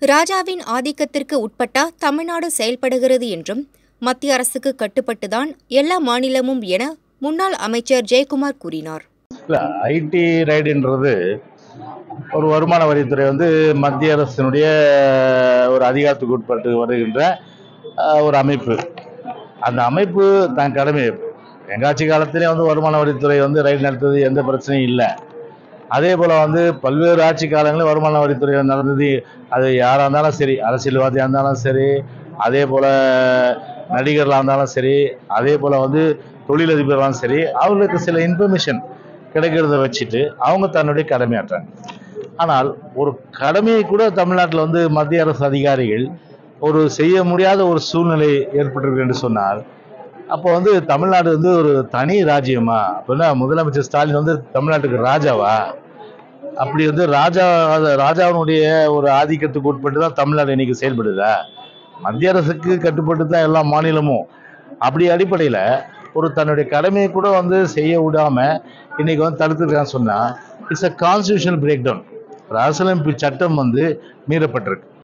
ராஜாவின் ஆதிக்கத்திற்கு உட்பட்டா தமிழ்நாடு செயல்படுகிறது என்றும் மத்திய அரசுக்கு கட்டுப்பட்டுதான் எல்லா மாநிலமும் என முன்னாள் அமைச்சர் ஜெயக்குமார் கூறினார் இல்லை ஐடி ரைடுன்றது ஒரு வருமான வரித்துறை வந்து மத்திய அரசினுடைய ஒரு அதிகாரத்துக்கு உட்பட்டு வருகின்ற அஹ், ஒரு அமைப்பு அந்த அமைப்பு தன் கடமை எங்கள் ஆட்சி காலத்திலே வந்து வருமான வரித்துறை வந்து ரைடு நடத்துறது எந்த பிரச்சனையும் இல்லை அதே போல் வந்து பல்வேறு ஆட்சி காலங்களில் வருமான வரித்துறை நடந்தது அது யாராக இருந்தாலும் சரி அரசியல்வாதியாக இருந்தாலும் சரி அதே போல் நடிகர்களாக இருந்தாலும் சரி அதே போல் வந்து தொழிலதிபர்களாலும் சரி அவங்களுக்கு சில இன்ஃபர்மேஷன் கிடைக்கிறத வச்சுட்டு அவங்க தன்னுடைய கடமையாற்றுறாங்க ஆனால் ஒரு கடமையை கூட தமிழ்நாட்டில் வந்து மத்திய அரசு அதிகாரிகள் ஒரு செய்ய முடியாத ஒரு சூழ்நிலை ஏற்பட்டிருக்கு என்று சொன்னால் அப்போ வந்து தமிழ்நாடு வந்து ஒரு தனி ராஜ்யமா அப்படின்னா முதலமைச்சர் ஸ்டாலின் வந்து தமிழ்நாட்டுக்கு ராஜாவா அப்படி வந்து ராஜா ராஜாவினுடைய ஒரு ஆதிக்கத்துக்கு உட்பட்டு தான் தமிழ்நாடு இன்னைக்கு செயல்படுதா மத்திய அரசுக்கு கட்டுப்பட்டு தான் எல்லா மாநிலமும் அப்படி அடிப்படையில் ஒரு தன்னுடைய கடமையை கூட வந்து செய்ய விடாம இன்னைக்கு வந்து தடுத்துருக்கான்னு சொன்னா it's a constitutional break down அரசியலமைப்பு சட்டம் வந்து மீறப்பட்டிருக்கு